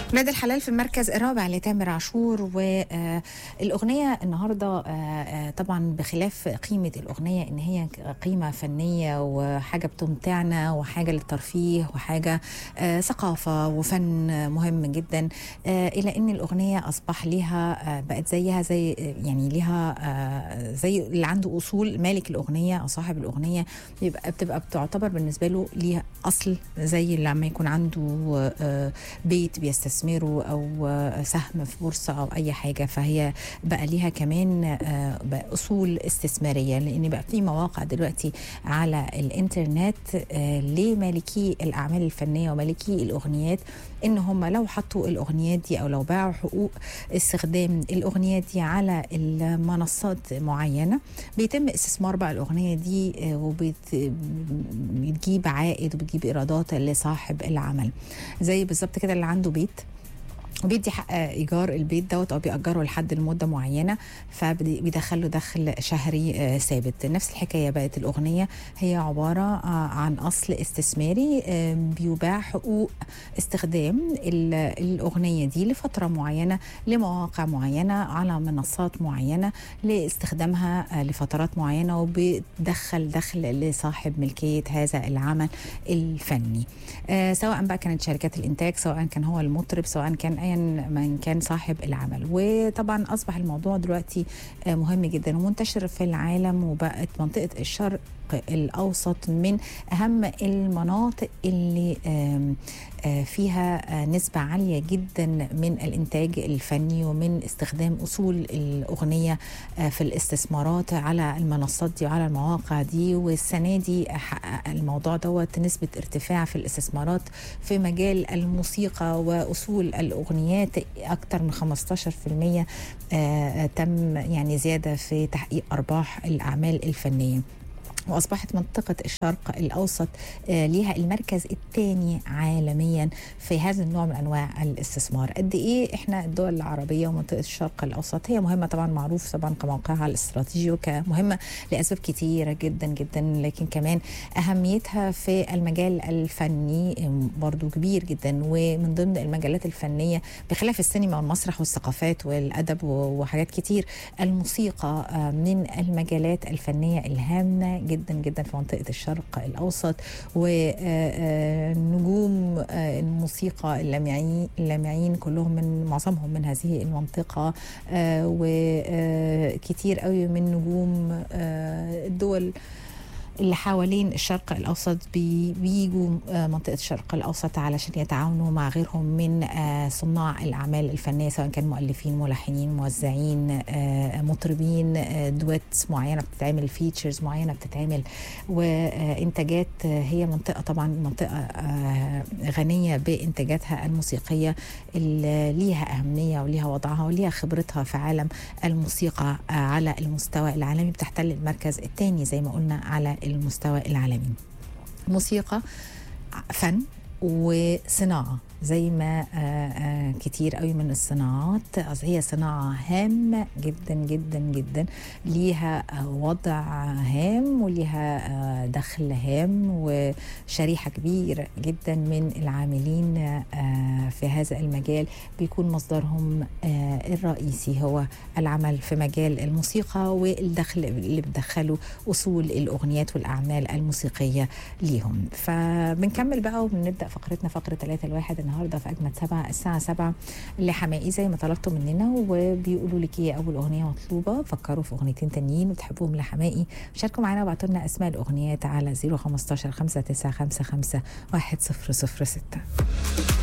ولاد الحلال في المركز الرابع لتامر عاشور والأغنية النهاردة آه، آه، طبعا بخلاف قيمة الأغنية إن هي قيمة فنية وحاجة بتمتعنا وحاجة للترفيه وحاجة آه، ثقافة وفن مهم جدا آه، إلى إن الأغنية أصبح ليها آه، بقت زيها زي يعني ليها آه، زي اللي عنده أصول مالك الأغنية أو صاحب الأغنية بيبقى بتبقى بتعتبر بالنسبة له ليها أصل زي لما يكون عنده آه، بيت بيستثمره او آه، سهم في بورصه او اي حاجه فهي بقى ليها كمان آه، بقى اصول استثماريه لان بقى في مواقع دلوقتي على الانترنت آه، لمالكي الاعمال الفنيه ومالكي الاغنيات ان هم لو حطوا الاغنيات دي او لو باعوا حقوق استخدام الاغنيات دي على المنصات معينه بيتم استثمار بقى الاغنيه دي وبتجيب عائد وبتجيب ايرادات لصاحب العمل زي بالظبط كده اللي عنده بيت وبيدي حق ايجار البيت دوت او بيأجره لحد لمده معينه فبيدخل له دخل شهري آه، ثابت نفس الحكايه بقت الاغنيه هي عباره آه، عن اصل استثماري آه، بيباع حقوق استخدام ال- الاغنيه دي لفتره معينه لمواقع معينه على منصات معينه لاستخدامها آه، لفترات معينه وبتدخل دخل لصاحب ملكيه هذا العمل الفني آه، سواء بقى كانت شركات الانتاج سواء كان هو المطرب سواء كان ايا من كان صاحب العمل وطبعا اصبح الموضوع دلوقتي آه، مهم جدا ومنتشر في العالم وبقت منطقه الشرق الاوسط من اهم المناطق اللي آم، آه، فيها آه، نسبة عالية جدا من الإنتاج الفني ومن استخدام أصول الأغنية آه، في الاستثمارات على المنصات دي وعلى المواقع دي والسنة دي حقق الموضوع دوت نسبة ارتفاع في الاستثمارات في مجال الموسيقى وأصول الأغنيات أكثر من 15% آه، تم يعني زيادة في تحقيق أرباح الأعمال الفنية واصبحت منطقه الشرق الاوسط آه، ليها المركز الثاني عالميا في هذا النوع من انواع الاستثمار قد ايه احنا الدول العربيه ومنطقه الشرق الاوسط هي مهمه طبعا معروف طبعا كموقعها الاستراتيجي وكمهمه لاسباب كتيره جدا جدا لكن كمان اهميتها في المجال الفني آم، برضو كبير جدا ومن ضمن المجالات الفنيه بخلاف السينما والمسرح والثقافات والادب و- وحاجات كتير الموسيقى آه، من المجالات الفنيه الهامه جدا جدا في منطقه الشرق الاوسط ونجوم الموسيقى اللامعين اللامعين كلهم من معظمهم من هذه المنطقه وكتير قوي من نجوم آه، الدول اللي حوالين الشرق الاوسط بي- بيجوا آه، منطقه الشرق الاوسط علشان يتعاونوا مع غيرهم من آه، صناع الاعمال الفنيه سواء كان مؤلفين ملحنين موزعين آه، مطربين آه، دويتس معينه بتتعمل فيتشرز معينه بتتعمل وانتاجات آه، هي منطقه طبعا منطقه آه، غنيه بانتاجاتها الموسيقيه اللي ليها اهميه وليها وضعها وليها خبرتها في عالم الموسيقى آه، على المستوى العالمي بتحتل المركز الثاني زي ما قلنا على المستوى العالمي موسيقى فن وصناعة زي ما آه، آه، كتير قوي من الصناعات هي صناعة هامة جدا جدا جدا ليها آه، وضع هام وليها آه، دخل هام وشريحة كبيرة جدا من العاملين آه، في هذا المجال بيكون مصدرهم آه، الرئيسي هو العمل في مجال الموسيقى والدخل اللي بتدخله أصول الأغنيات والأعمال الموسيقية ليهم فبنكمل بقى وبنبدأ فقرتنا فقرة ثلاثة الواحد النهاردة في أجمل سبعة الساعة سبعة لحمائي زي ما طلبتوا مننا وبيقولوا لك ايه أول أغنية مطلوبة فكروا في أغنيتين تانيين وتحبوهم لحمائي شاركوا معانا وابعتوا لنا أسماء الأغنيات على 015 595 1006